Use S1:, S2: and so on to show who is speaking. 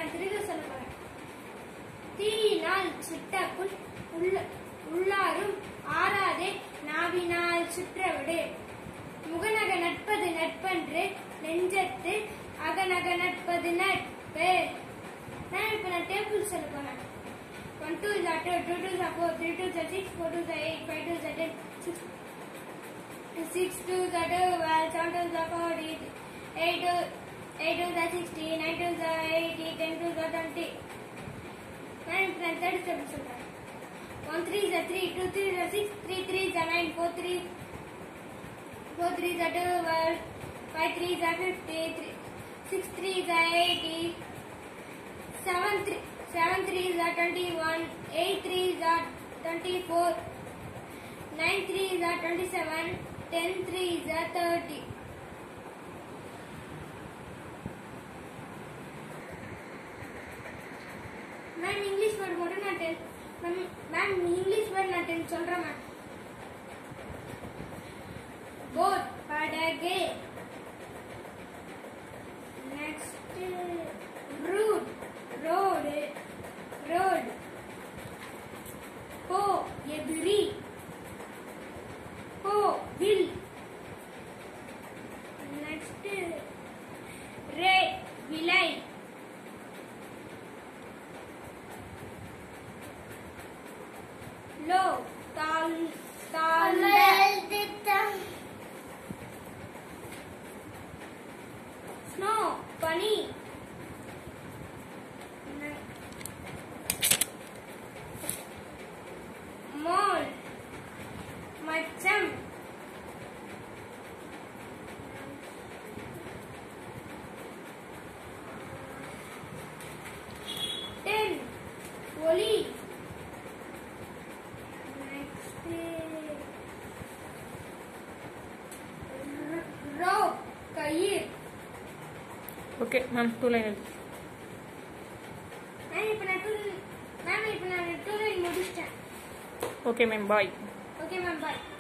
S1: நான் திரும்ப சொல்ல போறேன் தீயினால் சுட்ட புல் உள்ள உள்ளாரும் ஆறாதே நாவினால் சுற்றவிடு முகநக நட்பது நட்பன்று நெஞ்சத்து அகநக நட்பது நட்பு நான் இப்ப நான் டேபிள் சொல்ல போறேன் one two is two, two two is four, three two is six, four two is eight, five two is ten, six six two is twelve, seven two is forty, eight two eight two is sixty, nine two is eighty, ten two is twenty. நான் இப்ப நான் third step சொல்றேன் one three is three two three is six three three is nine four three four three is twelve five three is fifty three six three is eighty seven three seven three is at twenty one, eight three is at twenty four, nine three is at twenty seven, ten three is at thirty. Ma'am English word மட்டும் நான் ten ma'am ma'am English word நான் ten சொல்றேன் ma'am boat படகு next route road road foe எதிரி bow வில் next ரே விலை low தால் தால் ஸ்னோ பனி மோல் மச்சம் டென் ஒலி next rope okay
S2: ma'am two டூ லைன் எழுது
S1: மேம் இப்போ நான் டூ மேம் இப்போ நான் டூ லைன் முடிச்சிட்டேன்
S2: okay ma'am bye
S1: okay ma'am பாய்